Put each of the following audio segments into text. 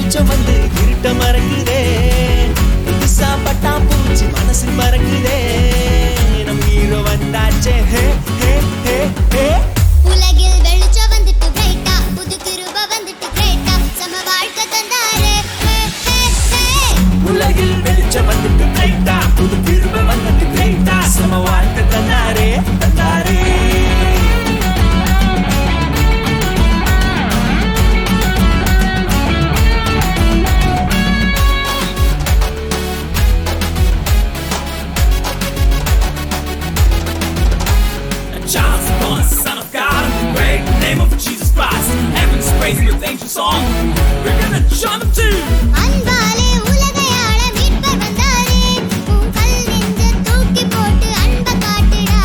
வெளிச்சம் வந்து இருட்ட மறக்குதே புதுசா பட்டா பூச்சி மனசு மறக்குதே நம் ஹீரோ வந்தாச்சே ஹே ஹே ஹே ஹே உலகில் வெளிச்சம் வந்துட்டு பிரைட்டா புது கிருப வந்துட்டு கிரேட்டா சம வாழ்க்கை தந்தாரே ஹே, ஹே, ஹே. உலகில் வெளிச்சம் வந்துட்டு பிரைட்டா புது திரும்ப வந்துட்டு கிரேட்டா சம வாழ்க்கை தந்தாரே தந்தாரே Charles born son of God, in the great name of Jesus Christ. Heaven's praising with angel song. We're gonna join them too. அன்பாலே உலகை ஆள மீட்பர் வந்தாரே உன் கல் நெஞ்ச தூக்கி போட்டு அன்ப காட்டுடா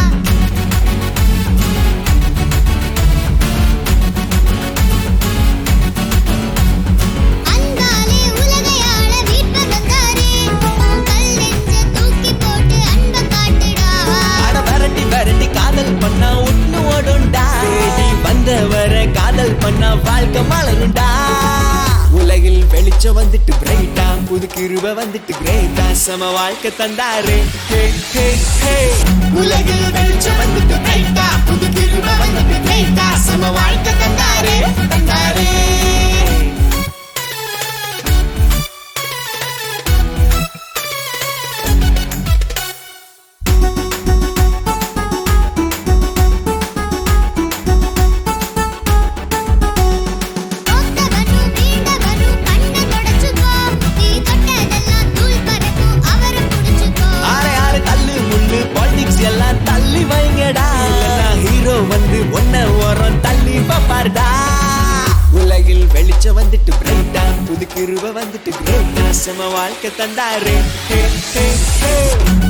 அன்பாலே உலகை ஆள மீட்பர் வந்தாரே உன் கல் நெஞ்ச தூக்கி போட்டு அன்ப காட்டுடா அட வரட்டி வரட்டி காதல் பண்ணா ஒண்ணு ஓடுண்டா தேடி வந்தவர காதல் பண்ணா வாழ்க்கை மலருண்டா உலகில் வெளிச்சம் வந்துட்டு பிரைட்டா புது கிருப வந்துட்டு கிரேட்டா சம வாழ்க்கை தந்தாரே ஹே ஹே ஹே உலகில் வெளிச்சம் வந்துட்டு பிரைட்டா புது கிருப வந்துட்டு கிரேட்டா சம வாழ்க்கை தந்தாரே தந்தாரே தோத்தவனும் வீழ்ந்தவனும் கண்ணை தொடச்சுக்கோ நீ தொட்டதெல்லாம் தூள் பறக்கும் அவரை புடிச்சுக்கோ ஆளை ஆளு தள்ளு முள்ளு பாலிடிக்ஸ் எல்லாம் தள்ளி வைங்கடா இல்லனா ஹீரோ வந்து ஒன்ன ஓரம் தள்ளி பாப்பாருடா உலகில் வெளிச்சம் வந்துட்டு பிரைட்டா புது கிருப வந்துட்டு கிரேட்டா சம வாழ்க்கை தந்தாரு ஹே ஹே ஹே